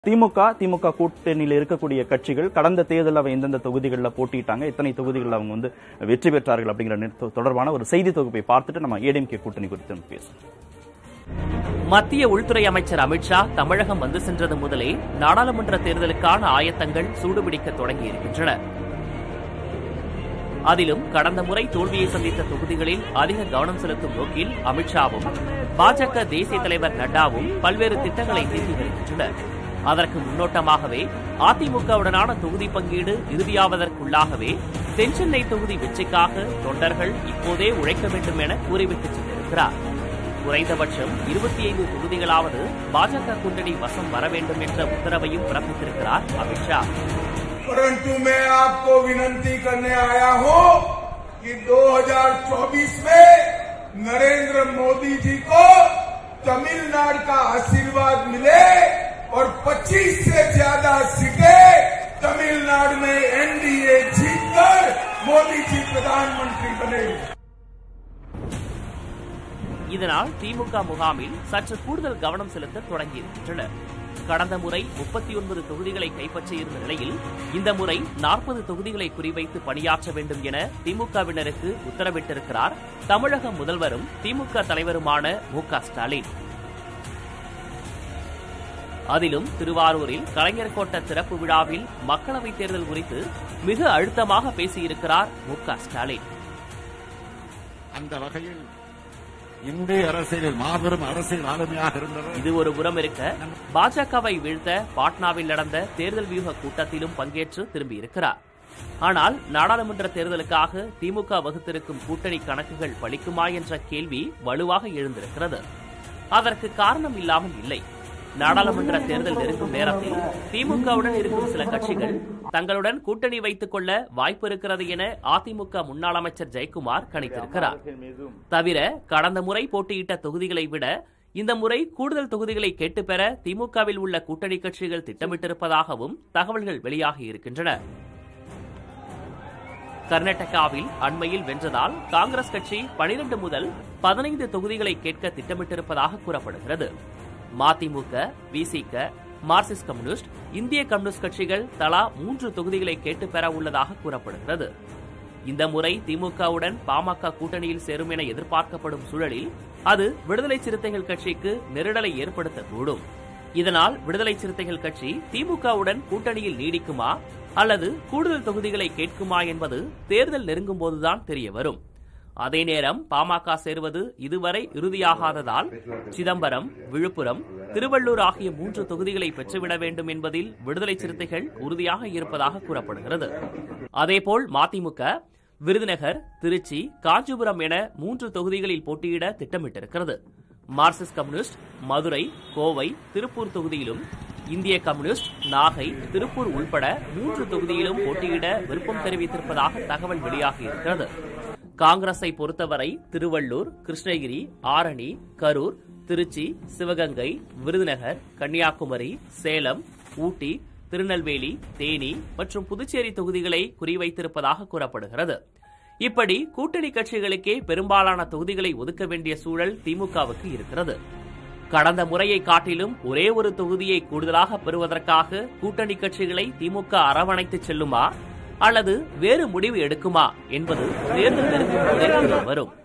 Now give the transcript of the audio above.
திமுக திமுக கூட்டணியில் இருக்கக்கூடிய கட்சிகள் கடந்த தேர்தலில் அவங்க எந்தெந்த தொகுதிகளில் போட்டிட்டாங்க எத்தனை தொகுதிகளில் அவங்க வந்து வெற்றி பெற்றார்கள் அப்படிங்கிற நெ- தொடர்பான ஒரு செய்தி தொகுப்பை பார்த்துட்டு நம்ம ஏடிஎம்கே கூட்டணி குறித்து நம்ம பேசுவோம் மத்திய உள்துறை அமைச்சர் அமித்ஷா தமிழகம் வந்து சென்றது முதலே நாடாளுமன்ற தேர்தலுக்கான ஆயத்தங்கள் சூடுபிடிக்க தொடங்கியிருக்கின்றன அதிலும் கடந்த முறை தோல்வியை சந்தித்த தொகுதிகளில் அதிக கவனம் செலுத்தும் நோக்கில் அமித்ஷாவும் பாஜக தேசிய தலைவர் நட்டாவும் பல்வேறு திட்டங்களை தீட்டி வருகின்றனர் அதற்கு முன்னோட்டமாகவே அதிமுகவுடனான தொகுதி பங்கீடு இறுதியாவதற்குள்ளாகவே தென்சென்னை தொகுதி வெற்றிக்காக தொண்டர்கள் இப்போதே உழைக்க வேண்டும் என கூறிவிட்டு சென்றிருக்கிறார் குறைந்தபட்சம் இருபத்தி ஐந்து தொகுதிகளாவது பாஜக கூட்டணி வசம் வர வேண்டும் என்ற உத்தரவையும் பிறப்பித்திருக்கிறார் அமித்ஷா परंतु मैं आपको विनंती करने आया हूं कि 2024 में नरेंद्र मोदी जी को तमिलनाडु का आशीर्वाद मिले और 25 से ज्यादा सीटें तमिलनाडु में एनडीए जीतकर मोदी जी प्रधानमंत्री बने இதனால் திமுக முகாமில் சற்று கூடுதல் கவனம் செலுத்த தொடங்கியிருக்கின்றனர் கடந்த முறை முப்பத்தி ஒன்பது தொகுதிகளை கைப்பற்றியிருந்த நிலையில் இந்த முறை நாற்பது தொகுதிகளை குறிவைத்து பணியாற்ற வேண்டும் என திமுகவினருக்கு உத்தரவிட்டிருக்கிறார் தமிழக முதல்வரும் திமுக தலைவருமான மு க ஸ்டாலின் அதிலும் திருவாரூரில் கலைஞர் கோட்ட திறப்பு விழாவில் மக்களவைத் தேர்தல் குறித்து மிக அழுத்தமாக பேசியிருக்கிறார் மு க ஸ்டாலின் அந்த வகையில் இந்திய அரசியலில் மாபெரும் அரசியல் ஆளுமையாக இருந்தவர் இது ஒரு புறம் இருக்க பாஜகவை வீழ்த்த பாட்னாவில் நடந்த தேர்தல் வியூக கூட்டத்திலும் பங்கேற்று திரும்பியிருக்கிறார் ஆனால் நாடாளுமன்ற தேர்தலுக்காக திமுக வகுத்திருக்கும் கூட்டணி கணக்குகள் பலிக்குமா என்ற கேள்வி வலுவாக எழுந்திருக்கிறது அதற்கு காரணம் இல்லாமல் இல்லை நாடாளுமன்ற தேர்தல் நெருங்கும் நேரத்தில் திமுகவுடன் இருக்கும் சில கட்சிகள் தங்களுடன் கூட்டணி வைத்துக் கொள்ள வாய்ப்பு இருக்கிறது என அதிமுக முன்னாள் அமைச்சர் ஜெயக்குமார் கணித்திருக்கிறார் தவிர கடந்த முறை போட்டியிட்ட தொகுதிகளை விட இந்த முறை கூடுதல் தொகுதிகளை கேட்டுப் பெற திமுகவில் உள்ள கூட்டணி கட்சிகள் திட்டமிட்டிருப்பதாகவும் தகவல்கள் வெளியாகி இருக்கின்றன கர்நாடகாவில் அண்மையில் வென்றதால் காங்கிரஸ் கட்சி 12 முதல் பதினைந்து தொகுதிகளை கேட்க திட்டமிட்டிருப்பதாக கூறப்படுகிறது மதிமுக விசிக மார்க்சிஸ்ட் கம்யூனிஸ்ட் இந்திய கம்யூனிஸ்ட் கட்சிகள் தலா மூன்று தொகுதிகளை கேட்டுப் பெற உள்ளதாக கூறப்படுகிறது இந்த முறை திமுகவுடன் பாமக கூட்டணியில் சேரும் என எதிர்பார்க்கப்படும் சூழலில் அது விடுதலை சிறுத்தைகள் கட்சிக்கு நெருடலை ஏற்படுத்தக்கூடும் இதனால் விடுதலை சிறுத்தைகள் கட்சி திமுகவுடன் கூட்டணியில் நீடிக்குமா அல்லது கூடுதல் தொகுதிகளை கேட்குமா என்பது தேர்தல் நெருங்கும் போதுதான் தெரிய வரும் அதே நேரம் பாமக சேர்வது இதுவரை இறுதியாகாததால் சிதம்பரம் விழுப்புரம் திருவள்ளூர் ஆகிய மூன்று தொகுதிகளை பெற்றுவிட வேண்டும் என்பதில் விடுதலை சிறுத்தைகள் உறுதியாக இருப்பதாக கூறப்படுகிறது அதேபோல் மதிமுக விருதுநகர் திருச்சி காஞ்சிபுரம் என மூன்று தொகுதிகளில் போட்டியிட திட்டமிட்டிருக்கிறது மார்க்சிஸ்ட் கம்யூனிஸ்ட் மதுரை கோவை திருப்பூர் தொகுதியிலும் இந்திய கம்யூனிஸ்ட் நாகை திருப்பூர் உள்பட மூன்று தொகுதியிலும் போட்டியிட விருப்பம் தெரிவித்திருப்பதாக தகவல் வெளியாகியிருக்கிறது காங்கிரஸை பொறுத்தவரை திருவள்ளூர் கிருஷ்ணகிரி ஆரணி கரூர் திருச்சி சிவகங்கை விருதுநகர் கன்னியாகுமரி சேலம் ஊட்டி திருநெல்வேலி தேனி மற்றும் புதுச்சேரி தொகுதிகளை குறிவைத்திருப்பதாக கூறப்படுகிறது இப்படி கூட்டணி கட்சிகளுக்கே பெரும்பாலான தொகுதிகளை ஒதுக்க வேண்டிய சூழல் திமுகவுக்கு இருக்கிறது கடந்த முறையை காட்டிலும் ஒரே ஒரு தொகுதியை கூடுதலாக பெறுவதற்காக கூட்டணி கட்சிகளை திமுக அரவணைத்து செல்லுமா அல்லது வேறு முடிவு எடுக்குமா என்பது தேர்தல் நெருங்கும் போதே தெரிய வரும்